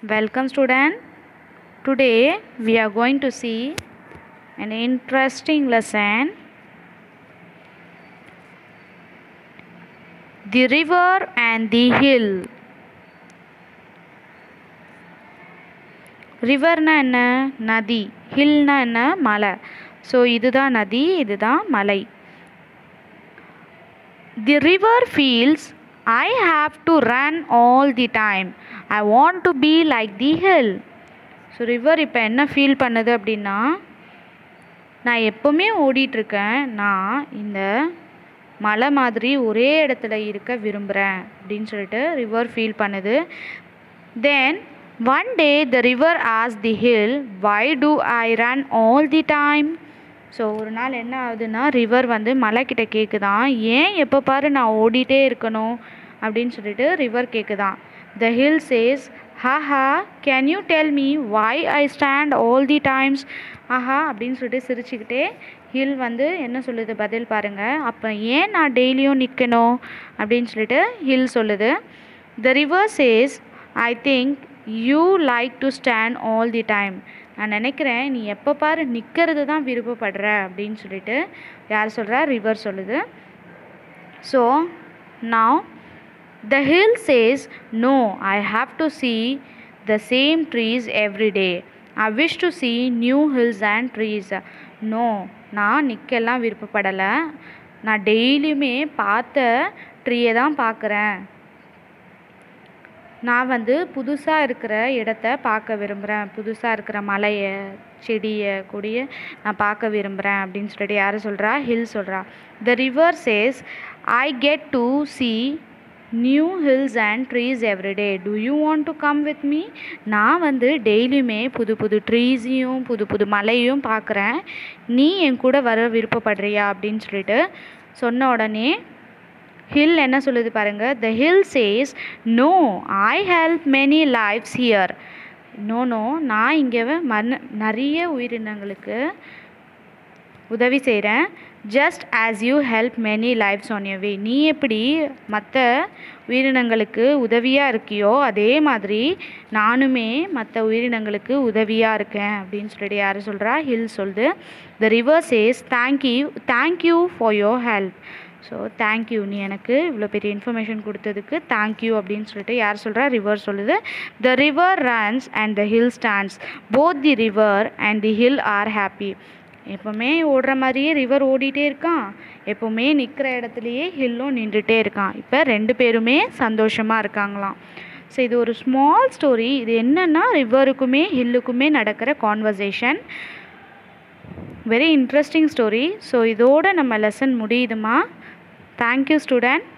Welcome student. Today we are going to see an interesting lesson. The river and the hill. ரிவர்னா என்ன நதி ஹில்னா என்ன மலை so இதுதான் நதி இதுதான் மலை the river feels I have to run all the time I want to be like the hill so river இப்போ என்ன ஃபீல் பண்ணுது அப்படின்னா நான் எப்போவுமே ஓடிட்டுருக்கேன் நான் இந்த மலை மாதிரி ஒரே இடத்துல இருக்க விரும்புகிறேன் அப்படின்னு சொல்லிட்டு ரிவர் ஃபீல் பண்ணுது then one day the river ஆஸ் the hill why do I run all the time so ஒரு நாள் என்ன ஆகுதுன்னா ரிவர் வந்து மலைக்கிட்ட கேட்குதான் ஏன் எப்போ பாரு நான் ஓடிட்டே இருக்கணும் அப்படின்னு சொல்லிட்டு ரிவர் கேட்குதான் the hill says haha can you tell me why I stand all the times aha அப்படின்னு சொல்லிட்டு சிரிச்சுக்கிட்டே ஹில் வந்து என்ன சொல்லுது பதில் பாருங்கள் அப்போ ஏன் நான் டெய்லியும் நிற்கணும் அப்படின்னு சொல்லிட்டு ஹில் சொல்லுது the river says I think you like to stand all the time நான் நினைக்கிறேன் நீ எப்போ பாரு நிற்கிறது தான் விருப்பப்படுற அப்படின்னு சொல்லிட்டு யார் சொல்கிறா ரிவர் சொல்லுது so now the hill says no i have to see the same trees every day i wish to see new hills and trees no நான் நிற்கலாம் விருப்பப்படலை நான் டெய்லியுமே பார்த்த ட்ரீயை தான் பார்க்குறேன் நான் வந்து புதுசாக இருக்கிற இடத்த பார்க்க விரும்புகிறேன் புதுசாக இருக்கிற மலையை செடியை கொடியை நான் பார்க்க விரும்புகிறேன் அப்படின்னு சொல்லிட்டு யார் சொல்கிறா ஹில் சொல்கிறா the river says I get to see new hills and trees every day do you want to come with me நான் வந்து டெய்லியுமே புது புது ட்ரீஸையும் புது புது மலையும் பார்க்குறேன் நீ என் கூட வர விருப்பப்படுறியா அப்படின்னு சொல்லிட்டு சொன்ன உடனே ஹில் என்ன சொல்லுது பாருங்க the hill says no I help many lifes here no no நான் இங்கே மன நிறைய உயிரினங்களுக்கு உதவி செய்கிறேன் just as you help many lifes on you way நீ எப்படி மற்ற உயிரினங்களுக்கு உதவியாக இருக்கியோ அதே மாதிரி நானுமே மற்ற உயிரினங்களுக்கு உதவியாக இருக்கேன் அப்படின்னு சொல்லிட்டு யார் சொல்கிறா ஹில் சொல்லுது the river says thank you thank you for your help so thank you நீ எனக்கு இவ்வளோ பெரிய இன்ஃபர்மேஷன் கொடுத்ததுக்கு தேங்க்யூ அப்படின்னு சொல்லிட்டு யார் சொல்கிறா ரிவர் சொல்லுது the river runs and the hill stands both the river and the hill are happy எப்போவுமே ஓடுற மாதிரியே ரிவர் ஓடிட்டே இருக்கான் எப்போவுமே நிற்கிற இடத்துலையே ஹில்லும் நின்றுட்டே இருக்கான் இப்போ ரெண்டு பேருமே சந்தோஷமாக இருக்காங்களாம் ஸோ இது ஒரு ஸ்மால் ஸ்டோரி இது என்னென்னா ரிவருக்குமே ஹில்லுக்குமே நடக்கிற conversation very interesting story so இதோட நம்ம லெசன் முடியுதுமா தேங்க்யூ ஸ்டூடெண்ட்